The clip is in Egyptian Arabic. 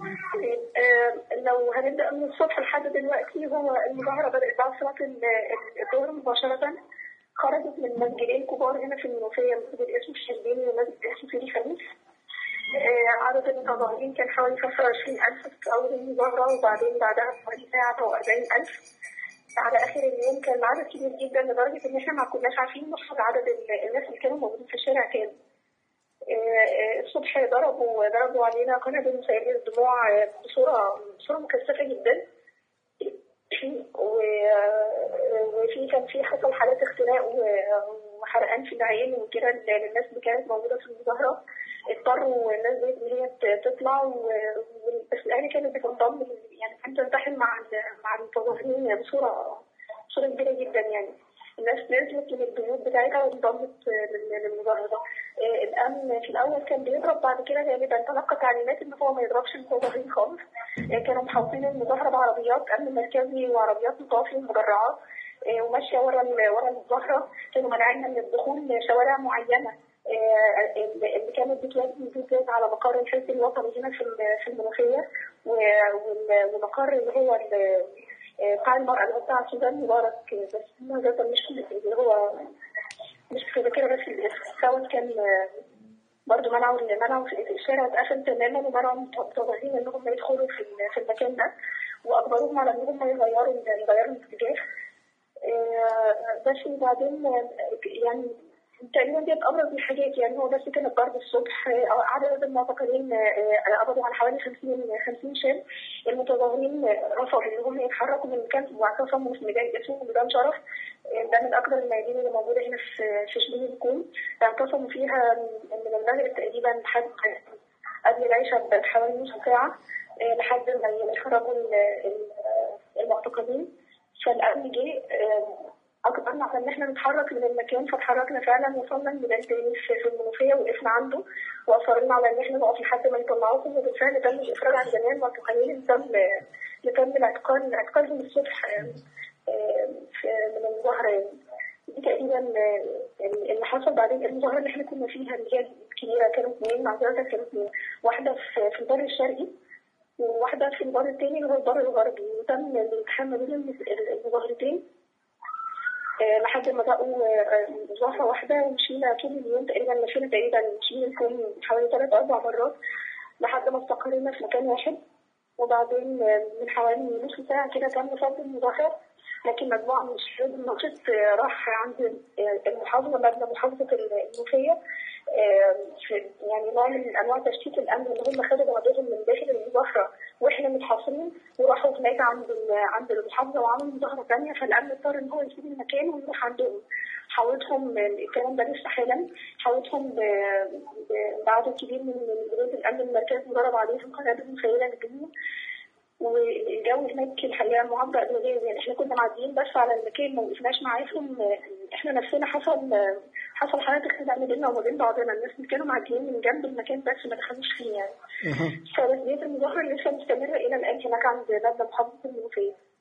آه، لو هنبدا من الصبح لحد دلوقتي هو المظاهره بدات بعد صلاه ال- الظهر مباشره خرجت من مسجدين كبار هنا في المنوفيه مسجد اسمه الشربيني ومسجد اسمه سيدي خميس آه، عدد المتظاهرين كان حوالي 25000 في اول المظاهره وبعدين بعدها حوالي ساعه 40000 على اخر اليوم كان العدد كبير جدا لدرجه ان احنا ما كناش عارفين نحصل عدد ال- الناس اللي كانوا موجودين في الشارع كام آه، آه، الصبح ضربوا ضربوا علينا قنابل مسيلة الدموع آه، بصورة بصورة مكثفة جدا و- آه، وفي كان في حصل حالات اختناق و- وحرقان في العين وكده للناس اللي كانت موجودة في المظاهرة اضطروا الناس دي ان هي ت- تطلع و- و- بس الاهالي كانت بتنضم يعني كانت تلتحم مع ال- مع المتظاهرين بصورة بصورة كبيرة جدا يعني الناس نزلت من البيوت بتاعتها وانضمت لل- للمظاهرة آه، الأمن في الأول كان بيضرب بعد كده غالبا تلقى تعليمات إن هو ما يضربش المتظاهرين خالص آه، كانوا محاوطين المظاهرة بعربيات أمن مركزي وعربيات مطافي ومدرعات آه، وماشية ورا ال- ورا المظاهرة كانوا مانعيننا من الدخول لشوارع معينة آه، اللي اللي كانت بتودي بالذات على مقر الحزب الوطني هنا في ال- في المنوفية و- وال- ومقر اللي هو ال- آه، بتاع المرأة اللي هو بتاع سوزان مبارك آه، بس الموضوع مش اللي هو مش متذكرة بس الاسم سواء كان آه، برضه منعوا منعوا في الشارع اتقفل تماما ومنعوا المتظاهرين انهم يدخلوا في ال- في المكان ده واجبروهم على ان هم يغيروا يغيروا الاتجاه آه، بس وبعدين آه، يعني تقريبا دي ابرز الحاجات يعني هو بس كان الضرب الصبح آه، عدد المعتقلين آه، قبضوا على حوالي 50 50 شاب المتظاهرين آه، رفضوا ان هم يتحركوا من المكان واعتصموا في ميدان اسمه ميدان شرف آه، ده من اكبر الميادين اللي موجوده هنا في في شبين الكون اعتصموا فيها من المغرب تقريبا لحد قبل العشاء بحوالي نص ساعه آه، لحد ما يخرجوا ال- ال- المعتقلين فالامن جه آه، اجبرنا على ان احنا نتحرك من المكان فتحركنا فعلا وصلنا لميدان تاني في في المنوفيه وقفنا عنده واصرنا على ان احنا نقف لحد ما يطلعوهم وبالفعل تم الافراج عن جميع المعتقلين اللي تم اللي تم الاعتقال اعتقالهم الصبح آه، آه، في- من المظاهره يعني. دي تقريبا آه، اللي حصل بعدين المظاهره اللي احنا كنا فيها اللي هي الكبيره كانوا اثنين معذره كانوا اثنين واحده في في البر الشرقي وواحده في البر الثاني اللي هو البر الغربي وتم الالتحام ما بين المظاهرتين آه، لحد ما بقوا آه، مظاهرة واحدة ومشينا طول اليوم تقريبا مشينا تقريبا مشينا الكون حوالي ثلاث أربع مرات لحد ما استقرينا في مكان واحد وبعدين آه، من حوالي نص ساعة كده تم فض المظاهرة لكن مجموعة من الشباب النشط آه، راح عند آه، المحافظة مبنى محافظة المنوفية آه، في- يعني نوع من أنواع تشتيت الأمن اللي هم خدوا بعضهم من داخل المظاهرة واحنا متحاصرين وراحوا هناك عند ال- عند المحافظه وعملوا مظاهره ثانيه فالامن اضطر ان هو يسيب المكان ويروح عندهم حاولتهم الكلام ده لسه حالا حاولتهم ب- ب- بعدد كبير من من جنود الامن المركزي ضرب عليهم قنابل مسيله للجنود والجو هناك الحقيقه معبأ بالغير يعني احنا كنا معديين بس على المكان ما وقفناش معاهم احنا نفسنا حصل حصل حالات اختلاف ما بيننا وما بين بعضنا الناس اللي كانوا معديين من جنب المكان بس ما دخلوش فيه يعني فبس ديت المظاهره لسه مستمره الى الان هناك عند مبنى محافظه المنوفيه